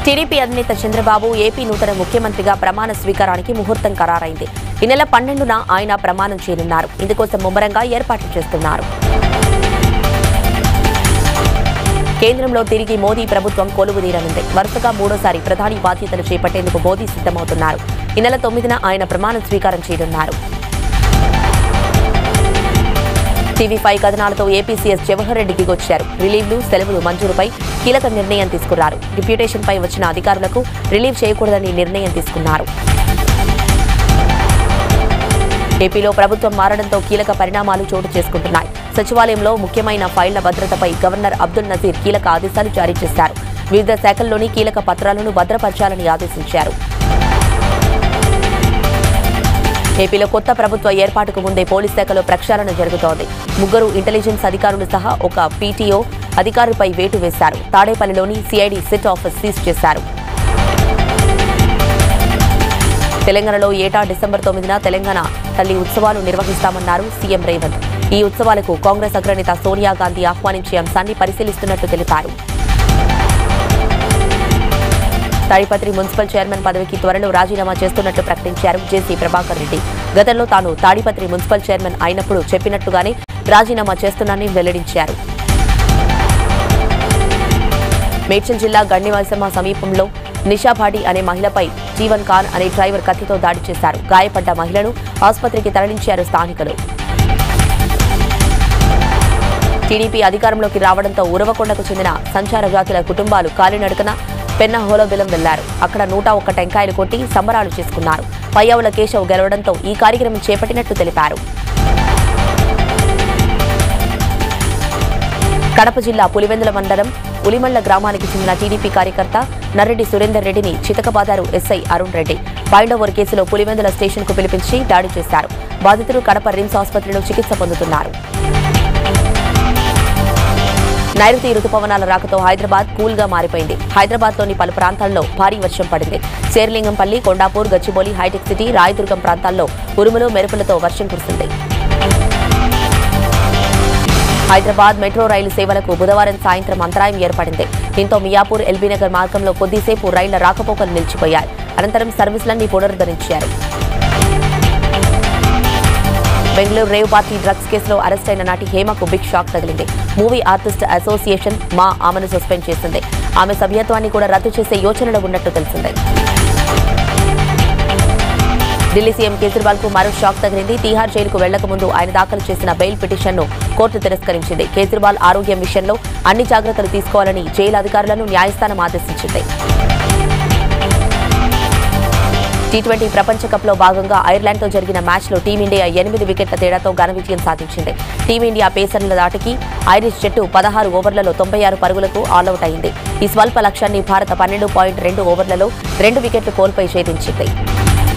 TDP అధినేత Chandrababu AP నూతన ముఖ్యమంత్రిగా ప్రమాణ స్వీకారానికి ముహూర్తం ఖరారైంది ఈ నెల పన్నెండున ఆయన ప్రమాణం చేయనున్నారు ఇందుకోసం ముమ్మరంగా ఏర్పాట్లు చేస్తున్నారు కేంద్రంలో తిరిగి మోదీ ప్రభుత్వం కొలువుదీరనుంది వరుసగా మూడోసారి ప్రధాని బాధ్యతలు చేపట్టేందుకు మోదీ సిద్ధమవుతున్నారు ఈ నెల తొమ్మిదిన ఆయన ప్రమాణ స్వీకారం చేయనున్నారు టీవీ ఫైవ్ కథనాలతో ఏపీ సీఎస్ జవహర్ రెడ్డి దిగొచ్చారు రిలీవ్లు సెలవులు మంజూరుపై కీలక నిర్ణయం తీసుకున్నారు డిప్యూటేషన్ పై వచ్చిన అధికారులకు రిలీవ్ చేయకూడదని నిర్ణయం తీసుకున్నారు ఏపీలో ప్రభుత్వం మారడంతో కీలక పరిణామాలు చోటు చేసుకుంటున్నాయి సచివాలయంలో ముఖ్యమైన ఫైళ్ల భద్రతపై గవర్నర్ అబ్దుల్ నజీర్ కీలక ఆదేశాలు జారీ చేశారు వివిధ శాఖల్లోని కీలక పత్రాలను భద్రపరచాలని ఆదేశించారు ఏపీలో కొత్త ప్రభుత్వ ఏర్పాటుకు ముందే పోలీస్ శాఖలో ప్రక్షాళన జరుగుతోంది ముగ్గురు ఇంటెలిజెన్స్ అధికారులు సహా ఒక పీటీఓ అధికారిపై వేటు వేశారు తాడేపల్లిలోని సిఐడి సిట్ ఆఫీస్ సీజ్ చేశారు తెలంగాణలో ఏటా డిసెంబర్ తొమ్మిదిన తెలంగాణ తల్లి ఉత్సవాలు నిర్వహిస్తామన్నారు సీఎం రేవంత్ ఈ ఉత్సవాలకు కాంగ్రెస్ అగ్రనేత సోనియా గాంధీ ఆహ్వానించే అంశాన్ని పరిశీలిస్తున్నట్టు తెలిపారు తాడిపత్రి మున్సిపల్ చైర్మన్ పదవికి త్వరలో రాజీనామా చేస్తున్నట్లు ప్రకటించారు జేసీ ప్రభాకర్ రెడ్డి గతంలో తాను తాడిపత్రి మున్సిపల్ చైర్మన్ అయినప్పుడు చెప్పినట్టుగానే రాజీనామా చేస్తున్నానని వెల్లడించారు మేడ్చల్ జిల్లా గండివాసమ్మ సమీపంలో నిషాభాటి అనే మహిళపై జీవన్ ఖాన్ అనే డ్రైవర్ కత్తితో దాడి చేశారు గాయపడ్డ మహిళను ఆసుపత్రికి తరలించారు స్థానికులు టీడీపీ అధికారంలోకి రావడంతో ఉరవకొండకు చెందిన సంచార జాతుల కుటుంబాలు కాలినడకన పెన్న హోలోబిలం వెళ్లారు అక్కడ నూట ఒక్క టెంకాయలు కొట్టి సంబరాలు చేసుకున్నారు పయ్యావుల కేశవ్ గెలవడంతో ఈ కార్యక్రమం చేపట్టినట్టు తెలిపారు కడప జిల్లా పులివెందుల మండలం ఉలిమళ్ల గ్రామానికి చెందిన టీడీపీ కార్యకర్త నర్రెడ్డి సురేందర్ రెడ్డిని చితకబాదారు ఎస్ఐ అరుణ్ రెడ్డి బైండోవర్ కేసులో పులివెందుల స్టేషన్కు పిలిపించి దాడి చేశారు బాధితులు కడప రిమ్స్ ఆసుపత్రిలో చికిత్స పొందుతున్నారు నైరుతి రుతుపవనాల రాకతో హైదరాబాద్ కూల్ గా మారిపోయింది హైదరాబాద్ లోని పలు ప్రాంతాల్లో భారీ వర్షం పడింది శేర్లింగంపల్లి కొండాపూర్ గచ్చిబౌలి హైటెక్ సిటీ రాయదుర్గం ప్రాంతాల్లో ఉరుములు మెరుపులతో వర్షం కురిసింది హైదరాబాద్ మెట్రో రైలు సేవలకు బుధవారం సాయంత్రం అంతరాయం ఏర్పడింది దీంతో మియాపూర్ ఎల్బీనగర్ మార్గంలో కొద్దిసేపు రైళ్ల రాకపోకలు నిలిచిపోయాయి అనంతరం సర్వీసులన్నీ పునరుద్ధరించారు బెంగళూరు రేవ్ పార్టీ డ్రగ్స్ కేసులో అరెస్ట్ అయిన నాటి హేమకు బిగ్ షాక్ తగిలింది మూవీ ఆర్టిస్ట్ అసోసియేషన్ మా ఆమెను సస్పెండ్ చేసింది ఆమె సభ్యత్వాన్ని కూడా రద్దు చేసే యోచనలో ఉన్నట్టు తెలిసింది ఢిల్లీ సీఎం కేజ్రీవాల్ కు మరో షాక్ తగిలింది తీహార్ జైలుకు వెళ్లక ముందు ఆయన దాఖలు చేసిన బెయిల్ పిటిషన్ను కోర్టు తిరస్కరించింది కేజ్రీవాల్ ఆరోగ్యం విషయంలో అన్ని జాగ్రత్తలు తీసుకోవాలని జైలు అధికారులను న్యాయస్థానం ఆదేశించింది టీ ట్వంటీ ప్రపంచ కప్లో భాగంగా ఐర్లాండ్తో జరిగిన మ్యాచ్లో టీమిండియా ఎనిమిది వికెట్ల తేడాతో ఘన విజయం సాధించింది టీమిండియా పేసర్ల దాటికి ఐరిష్ జట్టు పదహారు ఓవర్లలో తొంభై ఆరు పరుగులకు ఆలౌట్ అయింది ఈ స్వల్ప లక్ష్యాన్ని భారత పన్నెండు పాయింట్ రెండు ఓవర్లలో రెండు వికెట్లు కోల్పోయి ఛేదించింది